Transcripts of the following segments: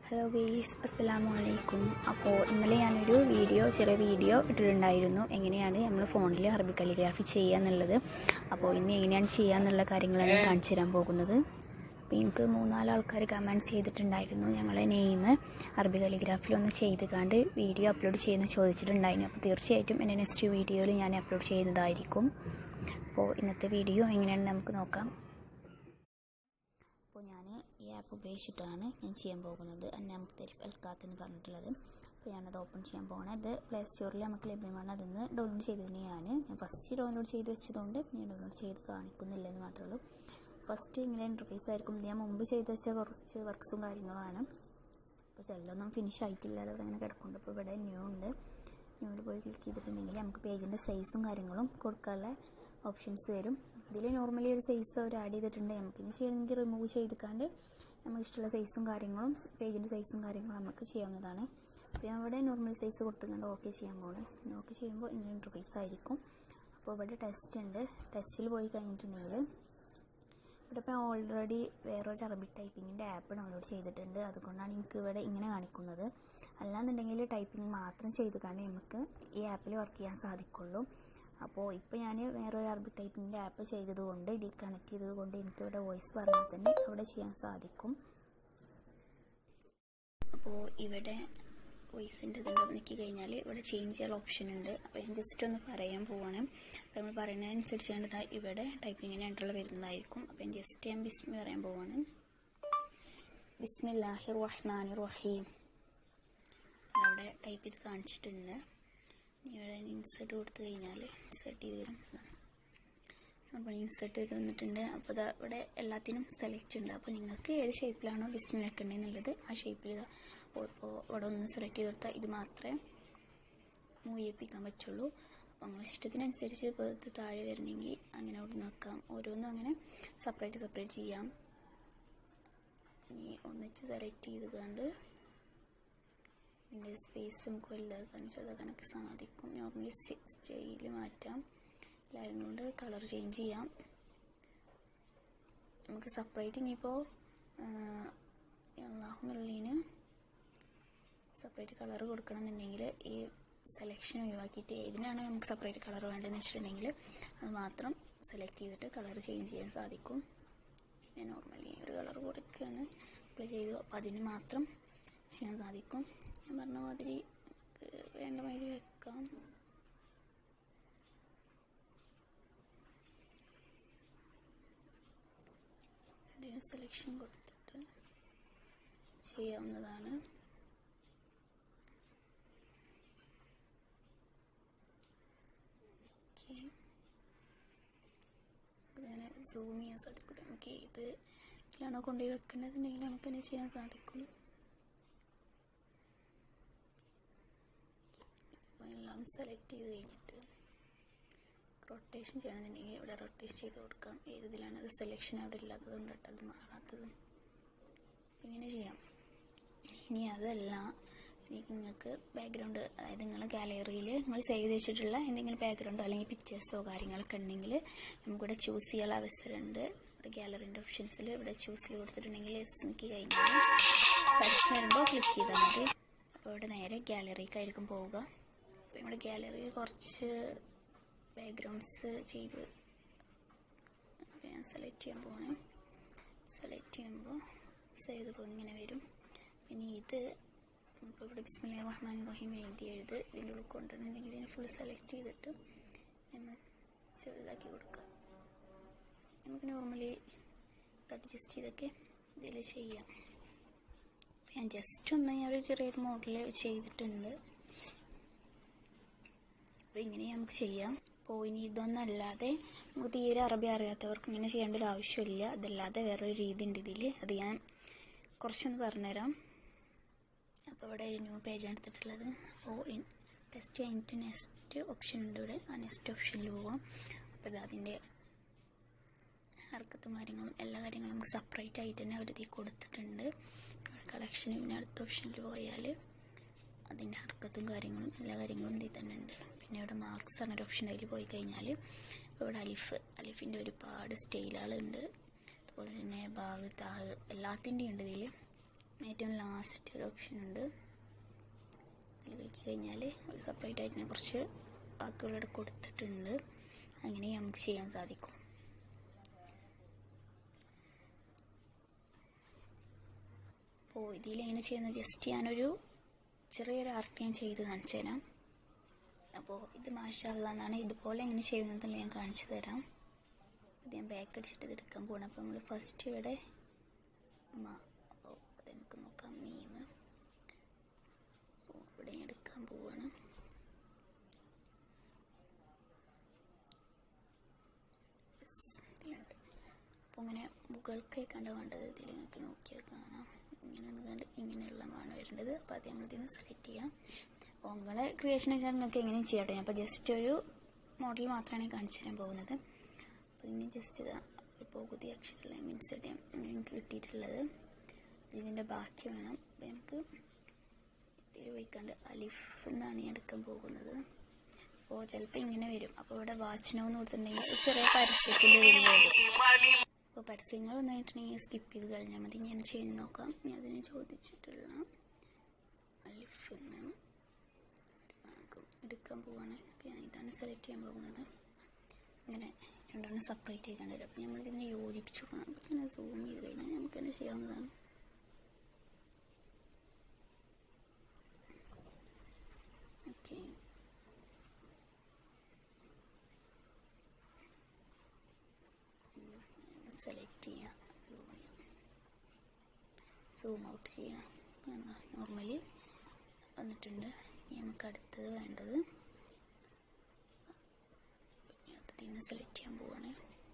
hello guys അസ്സലാമു അലൈക്കും അപ്പോൾ ഇന്നലെ ഞാനൊരു വീഡിയോ ചെറിയ വീഡിയോ ഇട്ടിട്ടുണ്ടായിരുന്നു എങ്ങനെയാണ് നമ്മൾ ഫോണിൽ അറബി കലിഗ്രാഫി ചെയ്യുക എന്നുള്ളത് അപ്പോൾ ഇന്ന് എങ്ങനെയാണ് ചെയ്യുക എന്നുള്ള കാര്യങ്ങളാണ് ഞാൻ കാണിച്ചു തരാൻ പോകുന്നത് അപ്പോൾ എനിക്ക് മൂന്നാല് ആൾക്കാർ കമൻറ്റ്സ് ചെയ്തിട്ടുണ്ടായിരുന്നു ഞങ്ങളെ നെയിം അറബി കലിഗ്രാഫിൽ ഒന്ന് ചെയ്ത് കണ്ട് വീഡിയോ അപ്ലോഡ് ചെയ്യുന്ന ചോദിച്ചിട്ടുണ്ടായിരുന്നു അപ്പോൾ തീർച്ചയായിട്ടും എൻ്റെ നെക്സ്റ്റ് വീഡിയോയിൽ ഞാൻ അപ്ലോഡ് ചെയ്യുന്നതായിരിക്കും അപ്പോൾ ഇന്നത്തെ വീഡിയോ എങ്ങനെയാണെന്ന് നമുക്ക് നോക്കാം അപ്പോൾ ഞാൻ ഈ ആപ്പ് ഉപയോഗിച്ചിട്ടാണ് ഞാൻ ചെയ്യാൻ പോകുന്നത് അന്നാമുക്ക് തെരിഫ് അൽക്കാത്ത് എന്ന് പറഞ്ഞിട്ടുള്ളത് അപ്പോൾ ഞാനത് ഓപ്പൺ ചെയ്യാൻ പോകണം ഇത് പ്ലേ സ്റ്റോറിൽ നമുക്ക് ലഭ്യമാണ് അതിന്ന് ഡൗൺലോഡ് ചെയ്തതിന് ഞാൻ ഞാൻ ഫസ്റ്റ് ഡൗൺലോഡ് ചെയ്ത് വെച്ചതുകൊണ്ട് ഞാൻ ഡൗൺലോഡ് ചെയ്ത് കാണിക്കുന്നില്ല എന്ന് മാത്രമേ ഉള്ളൂ ഫസ്റ്റ് ഇങ്ങനെ ഇൻ്റർഫേസ് ആയിരിക്കും ഞാൻ മുമ്പ് ചെയ്ത് വെച്ച കുറച്ച് വർക്ക്സും കാര്യങ്ങളുമാണ് അപ്പോൾ ചിലതൊന്നും ഫിനിഷ് ആയിട്ടില്ല അതവിടെ അങ്ങനെ കിടക്കുന്നുണ്ട് അപ്പോൾ ഇവിടെ ന്യൂ ഉണ്ട് ന്യൂവിൽ പോയി ക്ലിക്ക് ചെയ്തിട്ടുണ്ടെങ്കിൽ നമുക്ക് പേജിൻ്റെ സൈസും കാര്യങ്ങളും കൊടുക്കാനുള്ള ഓപ്ഷൻസ് വരും ഇതിൽ നോർമലി ഒരു സൈസ് അവർ ആഡ് ചെയ്തിട്ടുണ്ട് നമുക്ക് ഇനി ചെയ്യണമെങ്കിൽ റിമൂവ് ചെയ്തിക്കാണ്ട് നമുക്ക് ഇഷ്ടമുള്ള സൈസും കാര്യങ്ങളും പേജിൻ്റെ സൈസും കാര്യങ്ങളും നമുക്ക് ചെയ്യാവുന്നതാണ് അപ്പോൾ ഞാൻ ഇവിടെ നോർമൽ സൈസ് കൊടുത്തുകൊണ്ട് ഓക്കെ ചെയ്യാൻ പോകുന്നത് ഓക്കെ ചെയ്യുമ്പോൾ ഇങ്ങനെ ഇൻ്റർഫേസ് ആയിരിക്കും അപ്പോൾ ഇവിടെ ടെസ്റ്റ് ഉണ്ട് ടെസ്റ്റിൽ പോയി കഴിഞ്ഞിട്ടുണ്ടെങ്കിൽ ഇവിടെ ഇപ്പോൾ ഓൾറെഡി വേറൊരു അറബിക് ടൈപ്പിങ്ങിൻ്റെ ആപ്പ് ഡൗൺലോഡ് ചെയ്തിട്ടുണ്ട് അതുകൊണ്ടാണ് എനിക്ക് ഇവിടെ ഇങ്ങനെ കാണിക്കുന്നത് അല്ലാന്നുണ്ടെങ്കിൽ ടൈപ്പിംഗ് മാത്രം ചെയ്ത് കണ്ട് നമുക്ക് ഈ ആപ്പിൽ വർക്ക് ചെയ്യാൻ സാധിക്കുള്ളൂ അപ്പോൾ ഇപ്പോൾ ഞാൻ വേറൊരു അറബിക് ടൈപ്പിങ്ങിൻ്റെ ആപ്പ് ചെയ്തതുകൊണ്ട് ഇതിൽ കണക്ട് ചെയ്തതുകൊണ്ട് എനിക്ക് ഇവിടെ വോയിസ് പറഞ്ഞാൽ തന്നെ അവിടെ ചെയ്യാൻ സാധിക്കും അപ്പോൾ ഇവിടെ വോയിസിൻ്റെ ഇതുണ്ടോ നിൽക്കി കഴിഞ്ഞാൽ ഇവിടെ ചേഞ്ച് ചെയ്യാൻ ഓപ്ഷൻ ഉണ്ട് അപ്പോൾ ഞാൻ ജസ്റ്റ് ഒന്ന് പറയാൻ പോവാണ് അപ്പോൾ നമ്മൾ പറയുന്നതനുസരിച്ചാണ് ഇതാ ഇവിടെ ടൈപ്പിങ്ങിനായിട്ടുള്ള വരുന്നതായിരിക്കും അപ്പോൾ ഞാൻ ജസ്റ്റ് ഞാൻ ബിസ്മി പറയാൻ പോവാണ് ബിസ്മില്ലാഹി റഹ്മാനി റഹീം അവിടെ ടൈപ്പ് ചെയ്ത് കാണിച്ചിട്ടുണ്ട് ഇവിടെ ഇൻസെർട്ട് കൊടുത്തു കഴിഞ്ഞാൽ ഇൻസെർട്ട് ചെയ്ത് തരും അപ്പോൾ ഇൻസെർട്ട് ചെയ്ത് തന്നിട്ടുണ്ട് അപ്പോൾ ഇതാ ഇവിടെ എല്ലാത്തിനും സെലക്ട് ഉണ്ട് അപ്പോൾ നിങ്ങൾക്ക് ഏത് ഷേപ്പിലാണോ ബിസ്മി വെക്കേണ്ടതെന്നുള്ളത് ആ ഷേപ്പിൽ ഇതാ ഇപ്പോൾ ഇവിടെ ഒന്ന് സെലക്ട് ചെയ്ത് കൊടുത്താൽ ഇത് മാത്രമേ മൂവ് ചെയ്യിപ്പിക്കാൻ പറ്റുള്ളൂ അപ്പോൾ നമ്മൾ ഇഷ്ടത്തിനനുസരിച്ച് ഇപ്പോൾ ഇത് താഴെ വരണമെങ്കിൽ അങ്ങനെ അവിടെ നോക്കാം ഓരോന്നും അങ്ങനെ സെപ്പറേറ്റ് സെപ്പറേറ്റ് ചെയ്യാം ഇനി ഒന്നിച്ച് സെലക്ട് ചെയ്ത് കണ്ട് ഇതിൻ്റെ സ്പേസ് നമുക്ക് വലുതാക്കാൻ ചെറുതാക്കാനൊക്കെ സാധിക്കും നോർമലി സ്റ്റൈൽ മാറ്റാം എല്ലാവരും കൊണ്ട് കളർ ചേഞ്ച് ചെയ്യാം നമുക്ക് സെപ്പറേറ്റ് ഇനിയിപ്പോൾ അള്ളാഹുന്നുള്ളതിന് സെപ്പറേറ്റ് കളർ കൊടുക്കണമെന്നുണ്ടെങ്കിൽ ഈ സെലക്ഷൻ ഒഴിവാക്കിയിട്ട് ഏതിനാണ് നമുക്ക് സെപ്പറേറ്റ് കളർ വേണ്ടതെന്ന് വെച്ചിട്ടുണ്ടെങ്കിൽ അത് മാത്രം സെലക്ട് ചെയ്തിട്ട് കളർ ചേഞ്ച് ചെയ്യാൻ സാധിക്കും ഞാൻ നോർമലി ഒരു കളർ കൊടുക്കുകയാണ് അപ്ലൈ ചെയ്തു അപ്പോൾ അതിന് മാത്രം ചെയ്യാൻ സാധിക്കും ഞാൻ പറഞ്ഞ മാതിരി വേണ്ട മാതിരി വെക്കാം സെലക്ഷൻ കൊടുത്തിട്ട് ചെയ്യാവുന്നതാണ് ഓക്കെ അങ്ങനെ സൂം ചെയ്യാൻ സാധിക്കും നമുക്ക് ഏത് ഇതിലാണോ കൊണ്ടുപോയി വെക്കേണ്ടതെന്നുണ്ടെങ്കിൽ നമുക്ക് തന്നെ ചെയ്യാൻ സാധിക്കും അപ്പോൾ എല്ലാം സെലക്ട് ചെയ്ത് കഴിഞ്ഞിട്ട് റൊട്ടേഷൻ ചെയ്യണമെന്നുണ്ടെങ്കിൽ ഇവിടെ റൊട്ടേറ്റ് ചെയ്ത് കൊടുക്കാം ഏതിലാണ് അത് സെലക്ഷൻ അവിടെ ഇല്ലാത്തത് കൊണ്ടിട്ട് അത് മാറാത്തത് ഇങ്ങനെ ചെയ്യാം ഇനി അതല്ല എനിക്ക് നിങ്ങൾക്ക് ബാക്ക്ഗ്രൗണ്ട് അതായത് നിങ്ങൾ ഗാലറിയിൽ നിങ്ങൾ സേവ് ചെയ്ത് വെച്ചിട്ടുള്ള എന്തെങ്കിലും ബാക്ക്ഗ്രൗണ്ടോ അല്ലെങ്കിൽ പിക്ചേഴ്സോ കാര്യങ്ങളൊക്കെ ഉണ്ടെങ്കിൽ നമുക്കിവിടെ ചൂസ് ചെയ്യാനുള്ള അവസരമുണ്ട് ഇവിടെ ഗാലറിൻ്റെ ഓപ്ഷൻസിൽ ഇവിടെ ചൂസിൽ കൊടുത്തിട്ടുണ്ടെങ്കിൽ എസ് എനിക്ക് കഴിഞ്ഞാൽ പരസ്യം വരുമ്പോൾ ക്ലിക്ക് ചെയ്താൽ മതി അപ്പോൾ ഇവിടെ നേരെ ഗാലറിക്കായിരിക്കും പോവുക അപ്പോൾ നമ്മുടെ ഗാലറിയിൽ കുറച്ച് ബാക്ക്ഗ്രൗണ്ട്സ് ചെയ്ത് അപ്പോൾ ഞാൻ സെലക്ട് ചെയ്യാൻ പോകണം സെലക്ട് ചെയ്യുമ്പോൾ സേവ് ഇങ്ങനെ വരും പിന്നെ ഇത് ഇപ്പോൾ ഇവിടെ ബിസ്മില്ലാ റഹ്മാൻ റഹീം എഴുതി എഴുത് ഇതിൻ്റെ ഉള്ളിൽ കൊണ്ടുവരണമെങ്കിൽ ഇതിനെ ഫുൾ സെലക്ട് ചെയ്തിട്ട് നമ്മൾ ചെറുതാക്കി കൊടുക്കാം നമുക്ക് നോർമലി അഡ്ജസ്റ്റ് ചെയ്തൊക്കെ ഇതിൽ ചെയ്യാം ഞാൻ ജസ്റ്റ് ഒന്ന് ഞാൻ ഒരു ചെറിയൊരു മോഡൽ ചെയ്തിട്ടുണ്ട് അപ്പോൾ ഇങ്ങനെ നമുക്ക് ചെയ്യാം അപ്പോൾ ഇനി ഇതൊന്നല്ലാതെ നമുക്ക് തീരെ അറബി അറിയാത്തവർക്ക് ഇങ്ങനെ ചെയ്യേണ്ട ഒരു ആവശ്യമില്ല അതല്ലാതെ വേറൊരു രീതി ഉണ്ട് ഇതിൽ അത് ഞാൻ കുറച്ചൊന്ന് പറഞ്ഞുതരാം അപ്പോൾ ഇവിടെ ഒരു ന്യൂ പേജാണ് എടുത്തിട്ടുള്ളത് അപ്പോൾ ടെസ്റ്റ് കഴിഞ്ഞിട്ട് നെക്സ്റ്റ് ഓപ്ഷൻ ഉണ്ട് ഇവിടെ ആ നെക്സ്റ്റ് ഓപ്ഷനിൽ പോവാം അപ്പോൾ ഇത് അതിൻ്റെ ഹർക്കത്തും കാര്യങ്ങളും എല്ലാ കാര്യങ്ങളും നമുക്ക് സെപ്പറേറ്റ് ആയിട്ട് തന്നെ അവർ ഇതിൽ കൊടുത്തിട്ടുണ്ട് കളക്ഷൻ പിന്നെ അടുത്ത ഓപ്ഷനിൽ പോയാൽ അതിൻ്റെ ഹർക്കത്തും കാര്യങ്ങളും എല്ലാ കാര്യങ്ങളും ഇതിൽ തന്നെ ഉണ്ട് പിന്നെ ഇവിടെ മാർക്സ് പറഞ്ഞൊരു ഓപ്ഷൻ അതിൽ പോയി കഴിഞ്ഞാൽ ഇവിടെ അലിഫ് അലിഫിൻ്റെ ഒരുപാട് സ്റ്റൈലുകളുണ്ട് അതുപോലെ തന്നെ ബാഗ് താഹ് എല്ലാത്തിൻ്റെയും ഉണ്ട് ഇതിൽ ഏറ്റവും ലാസ്റ്റ് ഒരു ഓപ്ഷൻ ഉണ്ട് അതിൽ ക്ലിക്ക് കഴിഞ്ഞാൽ ഒരു സെപ്പറേറ്റ് ആയിട്ട് കുറച്ച് വാക്കുകളിവിടെ കൊടുത്തിട്ടുണ്ട് അങ്ങനെ നമുക്ക് ചെയ്യാൻ സാധിക്കും അപ്പോൾ ഇതിലെങ്ങനെ ചെയ്യുന്നത് ജസ്റ്റ് ഞാനൊരു ചെറിയൊരു ആർട്ട് ഞാൻ ചെയ്ത് കാണിച്ചു തരാം അപ്പോൾ ഇത് മാഷല്ല എന്നാണ് ഇതുപോലെ എങ്ങനെ ചെയ്യുന്നതെന്ന് ഞാൻ കാണിച്ചു തരാം ഇത് ഞാൻ ബാക്ക് അടിച്ചിട്ട് ഇത് എടുക്കാൻ പോകണം അപ്പോൾ നമ്മൾ ഫസ്റ്റ് ഇവിടെ മ അപ്പോൾ അത് നമുക്ക് നോക്കാം മീം അപ്പോൾ ഇവിടെ ഞാൻ എടുക്കാൻ പോവാണ് Yes, ഇതിലുണ്ട് അപ്പോൾ ഇങ്ങനെ മുകൾക്ക് കണ്ട വേണ്ടത് ഇതിൽ നിങ്ങൾക്ക് നോക്കിയാൽ കാണാം ഇങ്ങനെ ഒന്ന് കണ്ട് ഇങ്ങനെയുള്ളതാണ് വരേണ്ടത് അപ്പോൾ അത് നമ്മൾ ഇതിന് സെലക്ട് ചെയ്യാം അപ്പോൾ നിങ്ങളെ ക്രിയേഷൻ വെച്ചാൽ നിങ്ങൾക്ക് എങ്ങനെയും ചെയ്യട്ടെ അപ്പോൾ ജസ്റ്റ് ഒരു മോഡൽ മാത്രമാണ് ഈ കാണിച്ചു തരാൻ പോകുന്നത് അപ്പോൾ ഇനി ജസ്റ്റ് ഇതാ ഒരു പകുതി അക്ഷരമുള്ള മീൻസ് എനിക്ക് കിട്ടിയിട്ടുള്ളത് ഇതിൻ്റെ ബാക്കി വേണം അപ്പോൾ നമുക്ക് ഇതിൽ വയ്ക്കാണ്ട് അലിഫ് എന്നാണ് ഞാൻ എടുക്കാൻ പോകുന്നത് അപ്പോൾ ചിലപ്പോൾ ഇങ്ങനെ വരും അപ്പോൾ ഇവിടെ വാച്ച് എന്ന് കൊടുത്തിട്ടുണ്ടെങ്കിൽ ഒരു ചെറിയ പരസ്യത്തിൽ വരും അപ്പോൾ പരസ്യങ്ങൾ വന്നിട്ടുണ്ടെങ്കിൽ സ്കിപ്പ് ചെയ്ത് കഴിഞ്ഞാൽ മതി ഞാൻ ചെയ്ത് നോക്കാം ഞാൻ അതിനെ ചോദിച്ചിട്ടുള്ള അലിഫ് എന്ന് ഒരു ഭാഗം എടുക്കാൻ പോവാണ് അപ്പോൾ ഞാൻ ഇതാണ് സെലക്ട് ചെയ്യാൻ പോകുന്നത് ഇങ്ങനെ രണ്ടെണ്ണം സെപ്പറേറ്റ് ചെയ്ത് വരും അപ്പോൾ നമ്മളിതിനെ യോജിപ്പിച്ച് നോക്കണം അപ്പോൾ തന്നെ സൂം ചെയ്ത് കഴിഞ്ഞാൽ നമുക്ക് തന്നെ ചെയ്യാവുന്നതാണ് ഓക്കെ സെലക്ട് ചെയ്യാം സൂം ചെയ്യാം സൂം ഔട്ട് ചെയ്യാം നോർമലി വന്നിട്ടുണ്ട് ഇനി നമുക്ക് അടുത്തത് വേണ്ടത് അതിന് സെലക്ട് ചെയ്യാൻ പോവാണ്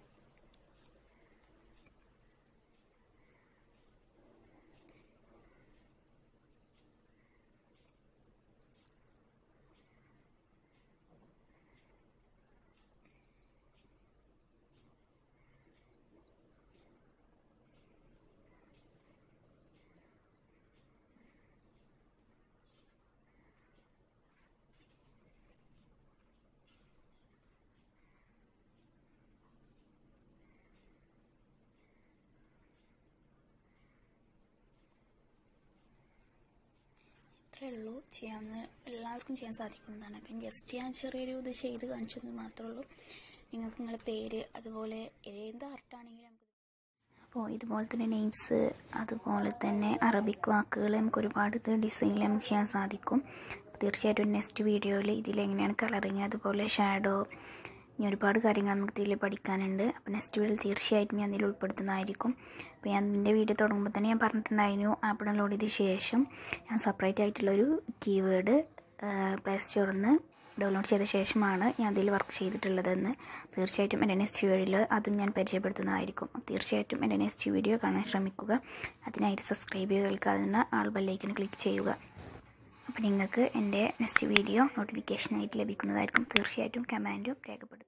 ഇത്രയേ ഉള്ളൂ ചെയ്യാവുന്ന എല്ലാവർക്കും ചെയ്യാൻ സാധിക്കുന്നതാണ് അപ്പം ജസ്റ്റ് ഞാൻ ചെറിയൊരു ഇത് ചെയ്ത് കാണിച്ചെന്ന് മാത്രമേ ഉള്ളൂ നിങ്ങൾക്ക് നിങ്ങളുടെ പേര് അതുപോലെ ഏത് ആർട്ടാണെങ്കിലും നമുക്ക് അപ്പോൾ ഇതുപോലെ തന്നെ നെയിംസ് അതുപോലെ തന്നെ അറബിക് വാക്കുകൾ നമുക്ക് ഒരുപാട് ഇത് ഡിസൈനിൽ നമുക്ക് ചെയ്യാൻ സാധിക്കും അപ്പോൾ തീർച്ചയായിട്ടും നെക്സ്റ്റ് വീഡിയോയിൽ ഇതിലെങ്ങനെയാണ് കളറിങ് അതുപോലെ ഷാഡോ ഇനി ഒരുപാട് കാര്യങ്ങൾ നമുക്ക് ഇതിൽ പഠിക്കാനുണ്ട് അപ്പോൾ നെക്സ്റ്റ് വീഡിയോയിൽ തീർച്ചയായിട്ടും ഞാൻ ഇതിൽ ഉൾപ്പെടുത്തുന്നതായിരിക്കും അപ്പോൾ ഞാൻ ഇതിൻ്റെ വീഡിയോ തുടങ്ങുമ്പോൾ തന്നെ ഞാൻ പറഞ്ഞിട്ടുണ്ടായിരുന്നു ആപ്പ് ഡൗൺലോഡ് ചെയ്ത ശേഷം ഞാൻ സെപ്പറേറ്റ് ആയിട്ടുള്ളൊരു കീവേഡ് പ്ലേ സ്റ്റോറിൽ നിന്ന് ഡൗൺലോഡ് ചെയ്ത ശേഷമാണ് ഞാൻ അതിൽ വർക്ക് ചെയ്തിട്ടുള്ളതെന്ന് തീർച്ചയായിട്ടും എൻ്റെ നെക്സ്റ്റ് വീഡിയോയിൽ അതും ഞാൻ പരിചയപ്പെടുത്തുന്നതായിരിക്കും തീർച്ചയായിട്ടും എൻ്റെ നെക്സ്റ്റ് വീഡിയോ കാണാൻ ശ്രമിക്കുക അതിനായിട്ട് സബ്സ്ക്രൈബ് ചെയ്യുക കേൾക്കാവുന്ന ആൾ ബെല്ലൈക്കൺ ക്ലിക്ക് ചെയ്യുക അപ്പോൾ നിങ്ങൾക്ക് എൻ്റെ നെക്സ്റ്റ് വീഡിയോ നോട്ടിഫിക്കേഷനായിട്ട് ലഭിക്കുന്നതായിരിക്കും തീർച്ചയായിട്ടും കമാൻഡും രേഖപ്പെടുത്തും